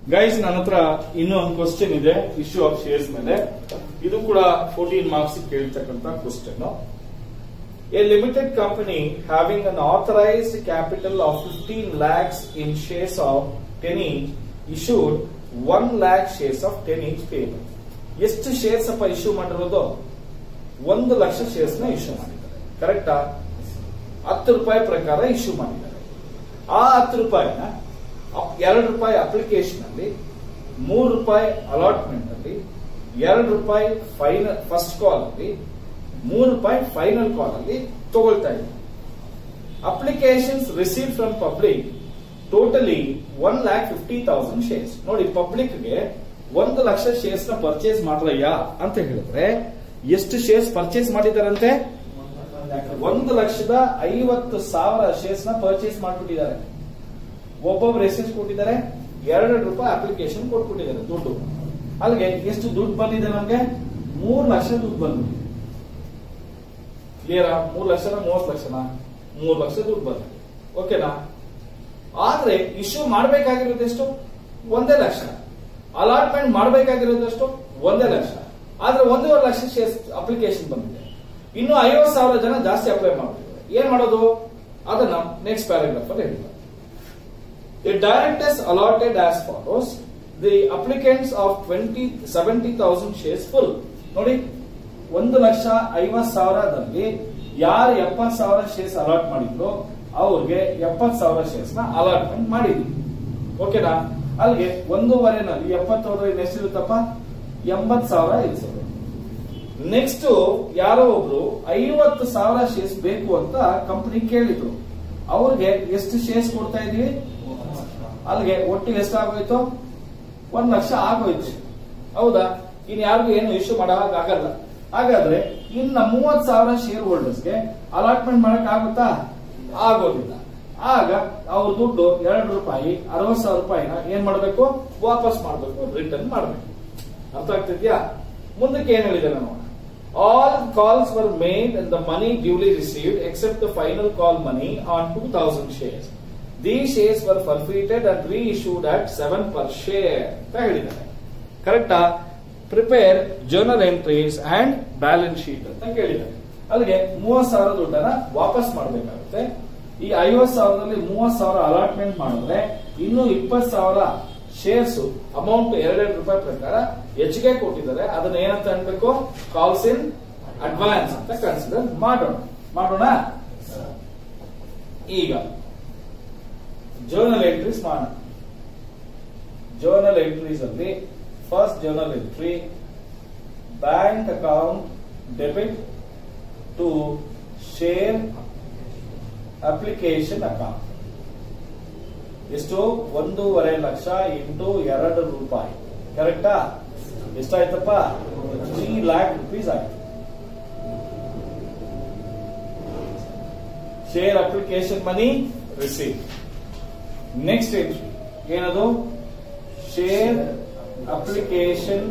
Guys ನನ್ನ ಹತ್ರ ಇನ್ನೂ ಒಂದು ಕ್ವಶನ್ ಇದೆ ಇಶ್ಯೂ ಆಫ್ ಶೇರ್ಸ್ ಮೇಲೆ ಇದು ಕೂಡ ಫೋರ್ಟೀನ್ ಮಾರ್ಕ್ಸ್ ಕೇಳ್ತಕ್ಕಂತ question a limited company having an authorised capital of fifteen lakhs in shares of ten each issued one lakh shares of ten each payable ಎಷ್ಟು ಶೇರ್ಸ್ ಅಪ್ಪ ಇಶ್ಯೂ ಮಾಡಿರೋದು ಒಂದು ಲಕ್ಷ ಶೇರ್ಸ್ ನ ಇಶ್ಯೂ ಮಾಡಿದ್ದಾರೆ ಕರೆಕ್ಟಾ ಹತ್ತು ರೂಪಾಯಿ ಪ್ರಕಾರ ಇಶ್ಯೂ ಮಾಡಿದ್ದಾರೆ ಆ ಹತ್ತು ರೂಪಾಯಿನ ಅಪ್- ಎರಡು ರೂಪಾಯಿ ಅಪ್ಲಿಕೇಶನ್ ಅಲ್ಲಿ ಮೂರು ರೂಪಾಯಿ ಅಲಾಟ್ಮೆಂಟ್ ಅಲ್ಲಿ ಎರಡು ರೂಪಾಯಿ ಫೈನಲ್ ಫಸ್ಟ್ ಕಾಲ್ ಅಲ್ಲಿ ಮೂರು ರೂಪಾಯಿ ಫೈನಲ್ ಕಾಲ್ ಅಲ್ಲಿ ತಗೊಳ್ತಾ ಇದ್ದಾರೆ applications receive from public totally one lakh fifty thousand shares ನೋಡಿ ಪಬ್ಲಿಕ್ ಗೆ ಒಂದು ಲಕ್ಷ ಶೇರ್ಸ್ ನ ಪರ್ಚೇಸ್ ಮಾಡ್ರಯ್ಯ ಅಂತ ಹೇಳಿದ್ರೆ ಎಷ್ಟು ಶೇರ್ಸ್ ಪರ್ಚೇಸ್ ಮಾಡಿದಾರಂತೆ ಒಂದು ಲಕ್ಷದ ಐವತ್ತು ಸಾವಿರ ಶೇರ್ಸ್ ನ ಪರ್ಚೇಸ್ ಮಾಡ್ಬಿಟ್ಟಿದ್ದಾರೆ ಒಬ್ಬೊಬ್ರು ಎಷ್ಟೆಷ್ಟು ಕೊಟ್ಟಿದ್ದಾರೆ ಎರಡು ರೂಪಾಯಿ ಅಪ್ಲಿಕೇಶನ್ ಕೊಟ್ಬಿಟ್ಟಿದ್ದಾರೆ ದುಡ್ಡು ಅಲ್ಲಿಗೆ ಎಷ್ಟು ದುಡ್ಡು ಬಂದಿದೆ ನಮ್ಗೆ ಮೂರು ಲಕ್ಷ ದುಡ್ಡು ಬಂದಿದೆ ಕ್ಲಿಯರಾ ಮೂರು ಲಕ್ಷನ ಮೂವತ್ತು ಲಕ್ಷನ ಮೂರು ಲಕ್ಷ ದುಡ್ಡು ಬಂದಿದೆ ಓಕೆನಾ ಆದ್ರೆ ಇಶ್ಯೂ ಮಾಡಬೇಕಾಗಿರೋದು ಎಷ್ಟು ಒಂದೇ ಲಕ್ಷ ಅಲಾಟ್ಮೆಂಟ್ ಮಾಡಬೇಕಾಗಿರೋದು ಎಷ್ಟು ಒಂದೇ ಲಕ್ಷ ಆದ್ರೆ ಒಂದೂವರೆ ಲಕ್ಷ ಶೇರ್ಸ್ ಅಪ್ಲಿಕೇಶನ್ ಬಂದಿದೆ ಇನ್ನು ಐವತ್ತು ಸಾವಿರ ಜನ ಜಾಸ್ತಿ ಅಪ್ಲೈ ಮಾಡ್ತಿದ್ದಾರೆ ಏನ್ ಮಾಡೋದು ಅದನ್ನ ನೆಕ್ಸ್ಟ್ ಪ್ಯಾರಾಗ್ರಾಫ್ ಅಲ್ಲಿ ಹೇಳಿದ್ದಾರೆ The directors allotted as follows. The applicants of 20, 70,000 shares full. ನೋಡಿ ಒಂದು ಲಕ್ಷ ಐವತ್ ಸಾವಿರದಲ್ಲಿ ಯಾರು ಎಪ್ಪತ್ ಸಾವಿರ ಶೇರ್ಸ್ ಅಲಾಟ್ ಮಾಡಿದ್ರು ಅವ್ರಿಗೆ ಎಪ್ಪತ್ ಸಾವಿರ ಶೇರ್ಸ್ ನ ಅಲಾಟ್ಮೆಂಟ್ ಮಾಡಿದ್ವಿ ಓಕೆನಾ ಅಲ್ಲಿಗೆ ಒಂದೂವರೆನಲ್ಲಿ ಎಪ್ಪತ್ತೋದ್ರೆ ಎಷ್ಟಿರುತ್ತಪ್ಪ ಎಂಬತ್ ಸಾವಿರ ಇರಿಸೋದು ನೆಕ್ಸ್ಟ್ ಯಾರೋ ಒಬ್ರು ಐವತ್ತು ಸಾವಿರ ಶೇರ್ಸ್ ಬೇಕು ಅಂತ ಕಂಪನಿ ಕೇಳಿದ್ರು ಅವ್ರಿಗೆ ಎಷ್ಟು ಶೇರ್ಸ್ ಕೊಡ್ತಾ ಇದೀವಿ ಅಲ್ಲಿಗೆ ಒಟ್ಟಿಗೆ ಎಷ್ಟಾಗೋಯ್ತು ಒಂದ್ ಲಕ್ಷ ಆಗೋಯ್ತು ಹೌದಾ ಇನ್ ಯಾರಿಗೂ ಏನು ಇಶ್ಯೂ ಮಾಡೋ ಆಗಲ್ಲ ಹಾಗಾದ್ರೆ ಇನ್ನ ಮೂವತ್ ಸಾವಿರ ಶೇರ್ ಹೋಲ್ಡರ್ಸ್ಗೆ ಅಲಾಟ್ಮೆಂಟ್ ಮಾಡಕ್ ಆಗುತ್ತಾ ಆಗೋದಿಲ್ಲ ಆಗ ಅವ್ರ ದುಡ್ಡು ಎರಡು ರೂಪಾಯಿ ಅರವತ್ ಸಾವಿರ ರೂಪಾಯಿನ ಏನ್ ಮಾಡ್ಬೇಕು ವಾಪಸ್ ಮಾಡ್ಬೇಕು ರಿಟರ್ನ್ ಮಾಡ್ಬೇಕು ಅರ್ಥ ಆಗ್ತಿದ್ಯಾ ಮುಂದಕ್ಕೆ ಏನ್ ಹೇಳಿದ್ದಾರೆ ನೋಡೋಣ all calls were made and the money duly received except the final call money on two thousand shares these shares were forfeited and reissued at seven per share ಅಂತ ಹೇಳಿದ್ದಾರೆ ಕರೆಕ್ಟಾ prepare journal entries and balance sheet ಅಂತ ಕೇಳಿದ್ದಾರೆ ಅಲ್ಲಿಗೆ ಮೂವತ್ ಸಾವಿರ ದುಡ್ಡನ್ನ ವಾಪಸ್ ಮಾಡಬೇಕಾಗುತ್ತೆ ಈ ಐವತ್ ಸಾವಿರದಲ್ಲಿ ಮೂವತ್ ಸಾವಿರ ಅಲಾಟ್ಮೆಂಟ್ ಮಾಡಿದ್ರೆ ಇನ್ನು ಇಪ್ಪತ್ ಸಾವಿರ ಶೇರ್ಸ್ ಅಮೌಂಟ್ ಎರಡೆರಡು ರೂಪಾಯಿ ಪ್ರಕಾರ ಹೆಚ್ಚಿಗೆ ಕೊಟ್ಟಿದ್ದಾರೆ ಅದನ್ನ ಏನಂತ ಅನ್ಬೇಕು ಕಾಲ್ಸ್ ಇನ್ ಅಡ್ವಾನ್ಸ್ ಅಂತ ಕನ್ಸಿಡರ್ ಮಾಡೋಣ ಮಾಡೋಣ ಈಗ ಜರ್ನಲ್ ಎಂಟ್ರೀಸ್ ಮಾಡೋಣ ಜರ್ನಲ್ ಎಂಟ್ರೀಸ್ ಅಲ್ಲಿ first journal entry bank account debit to share application account ಎಷ್ಟು ಒಂದೂವರೆ ಲಕ್ಷ ಇಂಟು ಎರಡು ರೂಪಾಯಿ ಕರೆಕ್ಟಾ ಎಷ್ಟಾಯ್ತಪ್ಪ ತ್ರೀ ಲ್ಯಾಕ್ ರುಪೀಸ್ ಆಯ್ತು share application money receive next entry ಏನದು share application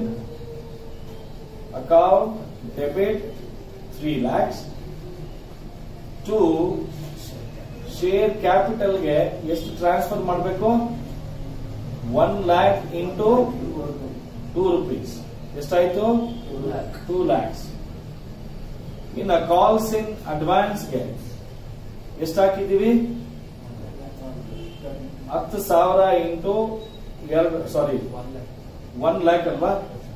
account debit three lakhs to share ಕ್ಯಾಪಿಟಲ್ಗೆ ಎಷ್ಟು ಟ್ರಾನ್ಸ್ಫರ್ ಮಾಡಬೇಕು one lakh into two rupees ಎಷ್ಟಾಯ್ತು ಟೂ ಲ್ಯಾಕ್ಸ್ ಇನ್ನು ಕಾಲ್ಸ್ ಇನ್ ಅಡ್ವಾನ್ಸ್ಗೆ ಎಷ್ಟು ಹಾಕಿದೀವಿ ಹತ್ತು ಸಾವಿರ ಇಂಟು ಎರಡು ಸಾರಿ ಒನ್ ಲ್ಯಾಕ್ ಅಲ್ವಾ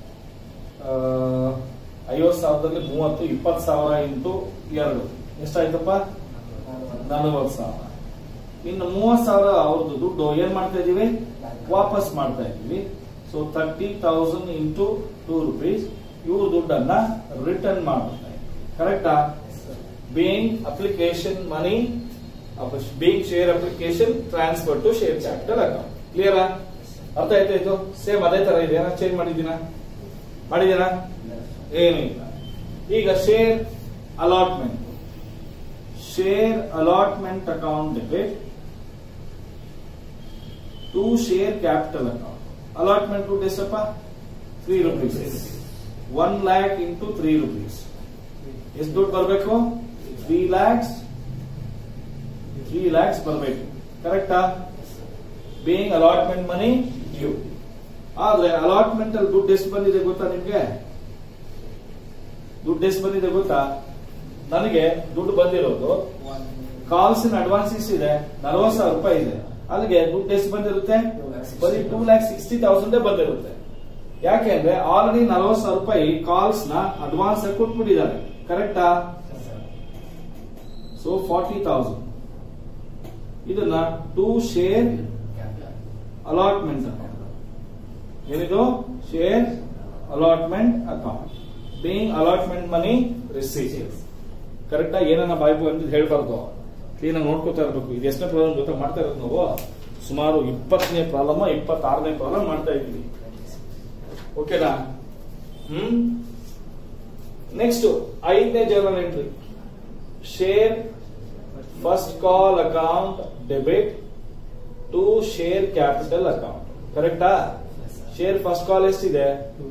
ಐವತ್ತು ಸಾವಿರದಲ್ಲಿ ಮೂವತ್ತು ಇಪ್ಪತ್ತು ಸಾವಿರ ಇಂಟು ಎರಡು ಎಷ್ಟಾಯ್ತಪ್ಪ ನಲವತ್ತು ಸಾವಿರ ಇನ್ನು ಮೂವತ್ತು ಸಾವಿರ ಅವ್ರದ್ದು ದುಡ್ಡು ಏನ್ ಮಾಡ್ತಾ ಇದೀವಿ ವಾಪಸ್ ಮಾಡ್ತಾ ಇದೀವಿ so thirty thousand into two rupees ಇವ್ರ ದುಡ್ಡನ್ನ ರಿಟರ್ನ್ ಮಾಡ್ತಾ ಕರೆಕ್ಟಾ being application money being share application transfer to share capital account ಕ್ಲಿಯರಾ ಅರ್ಥ ಆಯ್ತಾ ಇದು ಸೇಮ್ ಅದೇ ತರ ಇದೆ ಚೇಂಜ್ ಮಾಡಿದ್ದೀನ ಮಾಡಿದ್ದೀರಾ ಏನು ಇಲ್ಲ ಈಗ share allotment share allotment account debit to share capital account allotment ದುಡ್ಡು ಎಷ್ಟಪ್ಪ three rupees one lakh into three rupees ಎಷ್ಟು ದುಡ್ಡು ಬರಬೇಕು ತ್ರೀ ಲ್ಯಾಕ್ಸ್ ತ್ರೀ ಲ್ಯಾಕ್ಸ್ ಬರಬೇಕು ಕರೆಕ್ಟಾ ಬೇಯಿಂಗ್ ಅಲಾಟ್ಮೆಂಟ್ ಮನಿ ಡ್ಯೂ ಆದ್ರೆ ಅಲಾಟ್ಮೆಂಟ್ ಅಲ್ಲಿ ದುಡ್ಡು ಎಷ್ಟು ಬಂದಿದೆ ಗೊತ್ತಾ ನಿಮ್ಗೆ ದುಡ್ಡು ಎಷ್ಟು ಬಂದಿದೆ ಗೊತ್ತಾ ನನಗೆ ದುಡ್ಡು ಬಂದಿರೋದು ಕಾಲ್ಸ್ ಅಡ್ವಾನ್ಸಸ್ ಇದೆ ನಲವತ್ತು ಸಾವಿರ ರೂಪಾಯಿ ಇದೆ ಅಲ್ಲಿಗೆ ದುಡ್ಡು ಎಷ್ಟು ಬಂದಿರುತ್ತೆ ಬರೀ ಟೂ ಲ್ಯಾಕ್ ಸಿಕ್ಸ್ಟಿ ತೌಸಂಡ್ ಬಂದಿರುತ್ತೆ ಯಾಕೆಂದ್ರೆ ಆಲ್ರೆಡಿ ನಲವತ್ತು ಸಾವಿರ ರೂಪಾಯಿ ಕಾಲ್ಸ್ ನ ಅಡ್ವಾನ್ಸ್ ಕೊಟ್ಬಿಟ್ಟಿದ್ದಾರೆ ಕರೆಕ್ಟಾ ಸೊ ಫಾರ್ಟಿ ತೌಸಂಡ್ ಇದನ್ನ ಟೂ ಶೇರ್ ಅಲಾಟ್ಮೆಂಟ್ ಏನಿದು share allotment account being allotment money receive ಕರೆಕ್ಟಾ ಏನನ್ನ ಬಾಯ್ಬು ಅಂತ ಹೇಳ್ಬಾರ್ದು ಕ್ಲೀನ್ ಆಗಿ ನೋಡ್ಕೋತಾ ಇರ್ಬೇಕು ಇದು ಎಷ್ಟನೇ ಪ್ರಾಬ್ಲಮ್ ಗೊತ್ತಾ ಮಾಡ್ತಾ ಇರೋದು ನಾವು ಸುಮಾರು ಇಪ್ಪತ್ತನೇ ಪ್ರಾಬ್ಲಮ್ ಇಪ್ಪತ್ತಾರನೇ ಪ್ರಾಬ್ಲಮ್ ಮಾಡ್ತಾ ಇದ್ದೀವಿ ಓಕೆನಾ ಹ್ಮ್ ನೆಕ್ಸ್ಟ್ ಐದನೇ journal entry share first call account debit to share capital account ಕರೆಕ್ಟಾ ಶೇರ್ ಫಸ್ಟ್ ಕಾಲ್ ಎಷ್ಟಿದೆ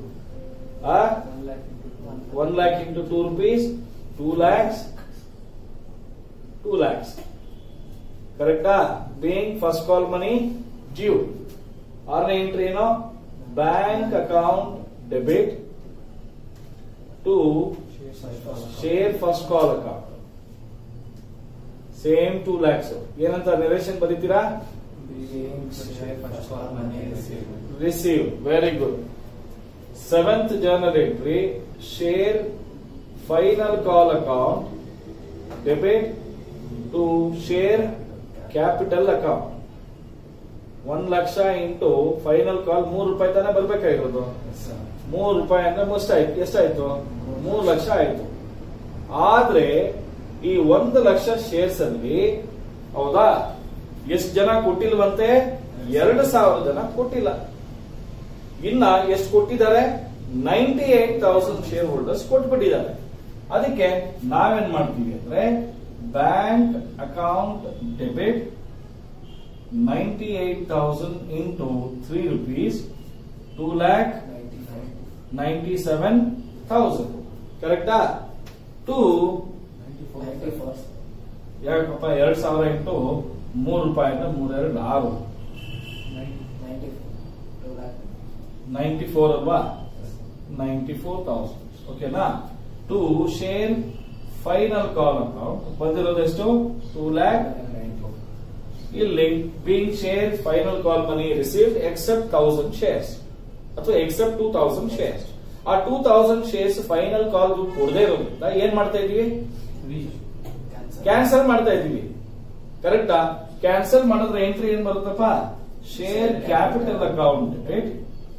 one lakh into two rupees two lakhs two lakhs ಕರೆಕ್ಟಾ being first call money due ಆರನೇ ಎಂಟ್ರಿ ಏನೋ bank account debit to share first call account same two lakhs ಏನಂತ narration ಬರೀತೀರಾ receive very good seventh journal entry share final call account debit to share capital account ಒಂದ್ ಲಕ್ಷ into final call ಮೂರು ರೂಪಾಯಿ ತಾನೇ ಬರ್ಬೇಕಾಗಿರೋದು ಮೂರು ರೂಪಾಯಿ ಅಂದ್ರೆ ಎಷ್ಟಾಯ್ತು ಎಷ್ಟಾಯ್ತು ಮೂರು ಲಕ್ಷ ಆಯ್ತು ಆದ್ರೆ ಈ ಒಂದು ಲಕ್ಷ ಶೇರ್ಸ್ ಅಲ್ಲಿ ಹೌದಾ ಎಷ್ಟು ಜನ ಕೊಟ್ಟಿಲ್ವಂತೆ ಎರಡು ಸಾವಿರ ಜನ ಕೊಟ್ಟಿಲ್ಲ ಇನ್ನ ಎಷ್ಟು ಕೊಟ್ಟಿದ್ದಾರೆ ninety eight thousand shareholders ಕೊಟ್ಬಿಟ್ಟಿದ್ದಾರೆ ಅದಕ್ಕೆ ನಾವೇನ್ ಮಾಡ್ತೀವಿ ಅಂದ್ರೆ bank account debit ninety eight thousand into three rupees two lakh ninety seven thousand ಕರೆಕ್ಟಾ ಟು ಯಾಕಪ್ಪ ಎರಡ್ ಸಾವಿರ ಇಂಟು ಮೂರು ರೂಪಾಯಿ ಅಂದ್ರೆ ಮೂರೆರಡು ಆರು ನೈಂಟಿ ಫೋರ್ ಅಲ್ವಾ ನೈಂಟಿ ಫೋರ್ ತೌಸಂಡ್ ಓಕೆನಾ to share final call account ಬಂದಿರೋದು ಎಷ್ಟು ಟೂ ಲ್ಯಾಕ್ ಇಲ್ಲಿ being share final call money received except thousand shares ಅಥವಾ ಎಕ್ಸೆಪ್ಟ್ ಟೂ ತೌಸಂಡ್ ಶೇರ್ಸ್ ಆ two thousand shares final call ದುಡ್ಡು ಕೊಡದೇ ಇರೋದ್ರಿಂದ ಏನ್ ಮಾಡ್ತಾ ಇದೀವಿ ಕ್ಯಾನ್ಸಲ್ ಮಾಡ್ತಾ ಇದೀವಿ ಕರೆಕ್ಟಾ ಕ್ಯಾನ್ಸಲ್ ಮಾಡಿದ್ರೆ ಎಂಟ್ರಿ ಏನ್ ಬರುತ್ತಪ್ಪ share capital account debit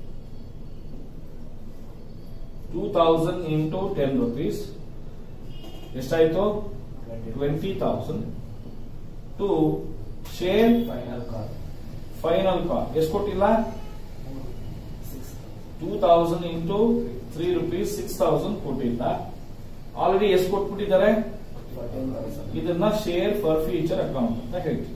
two thousand into ten rupees ಎಷ್ಟಾಯ್ತು twenty thousand to share final call ಎಷ್ಟು ಕೊಟ್ಟಿಲ್ಲ two thousand into three rupees six thousand ಕೊಟ್ಟಿಲ್ಲ ಆಲ್ರೆಡಿ ಎಷ್ಟು ಕೊಟ್ಬಿಟ್ಟಿದ್ದಾರೆ ಇದನ್ನ ಶೇರ್ ಫಾರ್ ಫ್ಯೂಚರ್ ಅಕೌಂಟ್ ಅಂತ ಹೇಳ್ತೀವಿ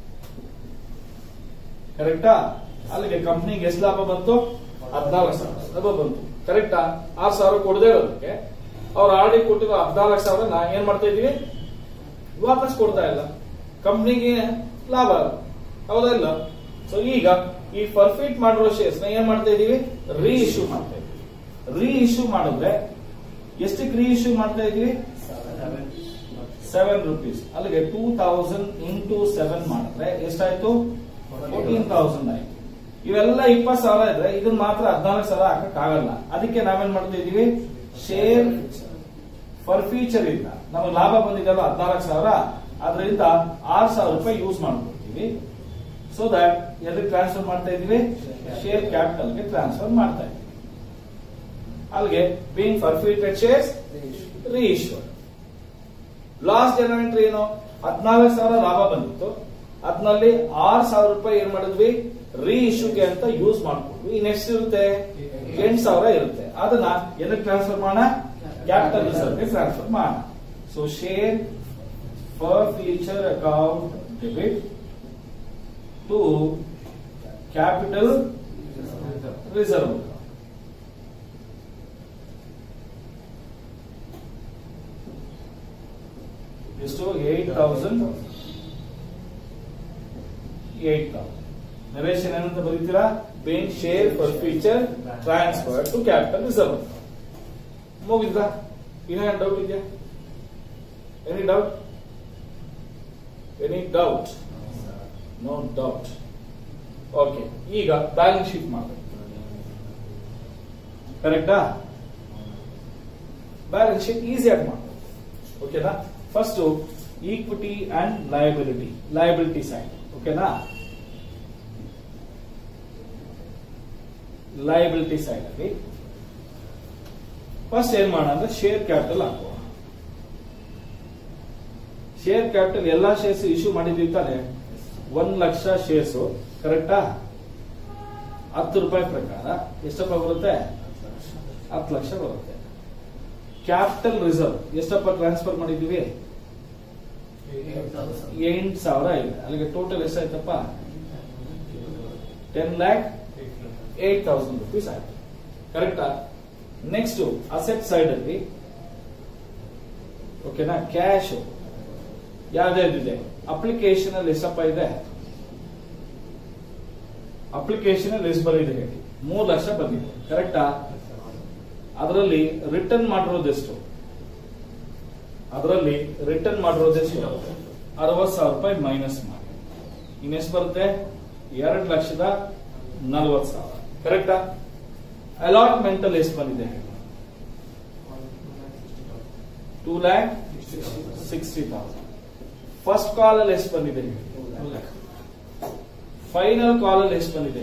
ಕರೆಕ್ಟಾ ಅಲ್ಲಿಗೆ ಕಂಪ್ನಿಗೆ ಎಷ್ಟು ಲಾಭ ಬಂತು ಹದಿನಾಲ್ಕು ಸಾವಿರ ಲಾಭ ಬಂತು ಕರೆಕ್ಟಾ ಆರು ಸಾವಿರ ಕೊಡದೇ ಇರೋದಕ್ಕೆ ಅವ್ರು ಆಲ್ರೆಡಿ ಕೊಟ್ಟಿರೋ ಹದಿನಾಲ್ಕು ಸಾವಿರ ನಾ ಏನ್ ಮಾಡ್ತಾ ಇದೀವಿ ವಾಪಸ್ ಕೊಡ್ತಾ ಇಲ್ಲ ಕಂಪ್ನಿಗೆ ಲಾಭ ಹೌದಾ ಇಲ್ಲ ಸೊ ಈಗ ಈ ಪರ್ಫಿಟ್ ಮಾಡಿರೋ ಶೇರ್ಸ್ ನ ಏನ್ ಮಾಡ್ತಾ ಇದೀವಿ ರೀ ಇಶ್ಯೂ ಮಾಡ್ತಾ ಇದೀವಿ ರೀ ಇಶ್ಯೂ ಮಾಡಿದ್ರೆ ಎಷ್ಟಕ್ಕೆ ರೀ ಇಶ್ಯೂ ಮಾಡ್ತಾ ಇದೀವಿ ಸೆವೆನ್ ರುಪೀಸ್ ಅಲ್ಲಿಗೆ ಟೂ ತೌಸಂಡ್ ಇಂಟು ಸೆವೆನ್ ಮಾಡಿದ್ರೆ ಎಷ್ಟಾಯ್ತು ಫೋರ್ಟೀನ್ ತೌಸಂಡ್ ಆಯ್ತು ಇವೆಲ್ಲ ಇಪ್ಪತ್ತು ಸಾವಿರ ಇದ್ರೆ ಇದನ್ನ ಮಾತ್ರ ಹದಿನಾಲ್ಕು ಸಾವಿರ ಹಾಕಕ್ ಆಗಲ್ಲ ಅದಕ್ಕೆ ನಾವೇನ್ ಮಾಡ್ತಾ ಇದೀವಿ ಶೇರ್ ಫರ್ ಫ್ಯೂಚರ್ ಇಂದ ನಮಗೆ ಲಾಭ ಬಂದಿದೆಯಲ್ಲ ಹದಿನಾಲ್ಕು ಸಾವಿರ ಅದರಿಂದ ಆರು ಸಾವಿರ ರೂಪಾಯಿ ಯೂಸ್ ಮಾಡ್ಕೊಡ್ತೀವಿ ಸೊ ದಟ್ ಎದಕ್ಕೆ ಟ್ರಾನ್ಸ್ಫರ್ ಮಾಡ್ತಾ ಇದೀವಿ ಶೇರ್ ಕ್ಯಾಪಿಟಲ್ಗೆ ಟ್ರಾನ್ಸ್ಫರ್ ಮಾಡ್ತಾ ಇದೀವಿ ಅಲ್ಲಿಗೆ being forfeited shares reissued last generator ಏನು ಹದಿನಾಲ್ಕು ಸಾವಿರ ಲಾಭ ಬಂದಿತ್ತು ಅದ್ನಲ್ಲಿ ಆರ್ ಸಾವಿರ ರೂಪಾಯಿ ಏನ್ ಮಾಡಿದ್ವಿ ರೀ ಇಶ್ಯೂಗೆ ಅಂತ ಯೂಸ್ ಮಾಡ್ಕೊಂಡ್ವಿ ಇನ್ ಎಷ್ಟು ಇರುತ್ತೆ ಎಂಟು ಸಾವಿರ ಇರುತ್ತೆ ಅದನ್ನ ಎದಕ್ಕೆ ಟ್ರಾನ್ಸ್ಫರ್ ಮಾಡೋಣ ಕ್ಯಾಪಿಟಲ್ ರಿಸರ್ವ್ಗೆ ಟ್ರಾನ್ಸ್ಫರ್ ಮಾಡೋಣ so share forfeiture account debit to capital reserve ಎಷ್ಟು eight thousand eight thousand narration ಏನಂತ ಬರೀತೀರಾ being shared for future transfer to capital reserve. ಮುಗಿದ ಇನ್ನೇನು ಡೌಟ್ ಇದೆಯಾ any doubt any doubt no doubt okay ಈಗ balance sheet ಮಾಡಬೇಕು ಕರೆಕ್ಟಾ balance sheet ಈಸಿಯಾಗಿ ಮಾಡಬೇಕು ಓಕೆನಾ first equity and liability liability side ಓಕೆನಾ ಲಯಬಿಲಿಟಿ ಸೈಡ್ ಅಲ್ಲಿ ಫಸ್ಟ್ ಏನ್ ಮಾಡೋಣ ಅಂದ್ರೆ ಶೇರ್ ಕ್ಯಾಪಿಟಲ್ ಹಾಕೋಣ ಶೇರ್ ಕ್ಯಾಪಿಟಲ್ ಎಲ್ಲಾ ಶೇರ್ಸ್ ಇಶ್ಯೂ ಮಾಡಿದ್ವಿ ತಾನೆ ಒಂದ್ ಲಕ್ಷ ಶೇರ್ಸ್ ಕರೆಕ್ಟಾ ಹತ್ತು ರೂಪಾಯಿ ಪ್ರಕಾರ ಎಷ್ಟಪ್ಪ ಬರುತ್ತೆ ಹತ್ತು ಲಕ್ಷ ಬರುತ್ತೆ ಕ್ಯಾಪಿಟಲ್ ರಿಸರ್ವ್ ಎಷ್ಟಪ್ಪ ಟ್ರಾನ್ಸ್ಫರ್ ಮಾಡಿದೀವಿ ಎಂಟು ಸಾವಿರ ಇದೆ ಅಲ್ಲಿಗೆ ಟೋಟಲ್ ಎಷ್ಟಾಯ್ತಪ್ಪ ten lakh eight thousand rupees ಆಯ್ತು ಕರೆಕ್ಟಾ ನೆಕ್ಸ್ಟ್ ಅಸೆಟ್ ಸೈಡ್ ಅಲ್ಲಿ ಓಕೆನಾ ಕ್ಯಾಶ್ ಯಾವ್ದಾವ್ದಿದೆ ಅಪ್ಲಿಕೇಶನ್ ಅಲ್ಲಿ ಎಷ್ಟಪ್ಪ ಇದೆ ಅಪ್ಲಿಕೇಶನ್ ಅಲ್ಲಿ ಎಷ್ಟು ಬಂದಿದೆ ಹೇಳಿ ಮೂರು ಲಕ್ಷ ಬಂದಿದೆ ಕರೆಕ್ಟಾ ಅದರಲ್ಲಿ ರಿಟರ್ನ್ ಮಾಡಿರೋದೆಷ್ಟು ಅದರಲ್ಲಿ ರಿಟರ್ನ್ ಮಾಡಿರೋದೆಷ್ಟು ಅರವತ್ ಸಾವಿರ ರೂಪಾಯಿ ಮೈನಸ್ ಮಾಡಿ ಇನ್ನೆಷ್ಟು ಬರುತ್ತೆ ಎರಡು ಲಕ್ಷದ ನಲವತ್ತು ಸಾವಿರ ಕರೆಕ್ಟಾ ಅಲಾಟ್ಮೆಂಟ್ ಅಲ್ಲಿ ಎಷ್ಟು ಬಂದಿದೆ two lakh sixty thousand first call ಅಲ್ಲಿ ಎಷ್ಟು ಬಂದಿದೆ ಫೈನಲ್ ಕಾಲ್ ಅಲ್ಲಿ ಎಷ್ಟು ಬಂದಿದೆ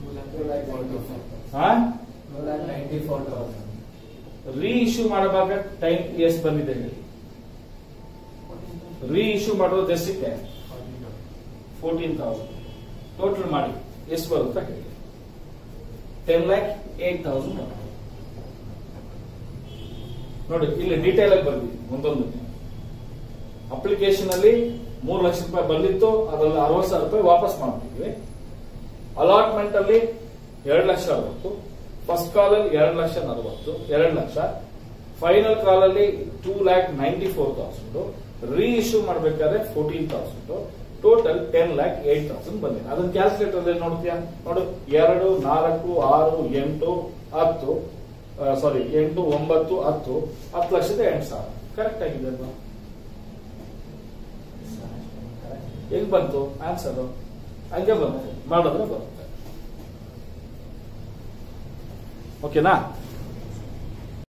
ಹಾ ರೀ ಇಶ್ಯೂ ಮಾಡವಾಗ ಟೈಮ್ ಎಷ್ಟು ಬಂದಿದೆ ಹೇಳಿ ರೀ ಇಶ್ಯೂ ಮಾಡೋದು ಎಷ್ಟಿದೆ ಫೋರ್ಟೀನ್ ತೌಸಂಡ್ ಟೋಟಲ್ ಮಾಡಿ ಎಷ್ಟು ಬರುತ್ತೆ ಹೇಳಿ ಟೆನ್ ಲ್ಯಾಕ್ ಏಟ್ ತೌಸಂಡ್ ನೋಡಿ ಇಲ್ಲಿ ಡೀಟೇಲ್ ಆಗಿ ಬಂದಿದೆ ಒಂದೊಂದು ಅಪ್ಲಿಕೇಶನ್ ಅಲ್ಲಿ ಮೂರು ಲಕ್ಷ ರೂಪಾಯಿ ಬಂದಿತ್ತು ಅದರಲ್ಲಿ ಅರವತ್ತು ಸಾವಿರ ರೂಪಾಯಿ ವಾಪಸ್ ಮಾಡ್ತಿದ್ವಿ ಅಲಾಟ್ಮೆಂಟ್ ಅಲ್ಲಿ ಎರಡು ಲಕ್ಷ ಅರವತ್ತು ಫಸ್ಟ್ ಕಾಲ್ ಅಲ್ಲಿ ಎರಡು ಲಕ್ಷ ನಲವತ್ತು ಎರಡು ಲಕ್ಷ ಫೈನಲ್ ಕಾಲ್ ಅಲ್ಲಿ two lakh ninety four thousand reissue ಮಾಡಬೇಕಾದ್ರೆ fourteen thousand total ten lakh eight thousand ಬಂದಿದೆ ಅದನ್ನ ಕ್ಯಾಲ್ಕುಲೇಟರ್ ಅಲ್ಲಿ ನೋಡ್ತೀಯಾ ನೋಡು ಎರಡು ನಾಲ್ಕು ಆರು ಎಂಟು ಹತ್ತು ಸಾರಿ ಎಂಟು ಒಂಬತ್ತು ಹತ್ತು ಹತ್ತು ಲಕ್ಷದ ಎಂಟು ಸಾವಿರ ಕರೆಕ್ಟ್ ಆಗಿದೆ ಅಲ್ವಾ ಹೆಂಗ್ ಬಂತು ಆನ್ಸರ್ ಹಂಗೆ ಬಂತು ಮಾಡಿದ್ರೆ ಬರುತ್ತೆ ಓಕೆನಾ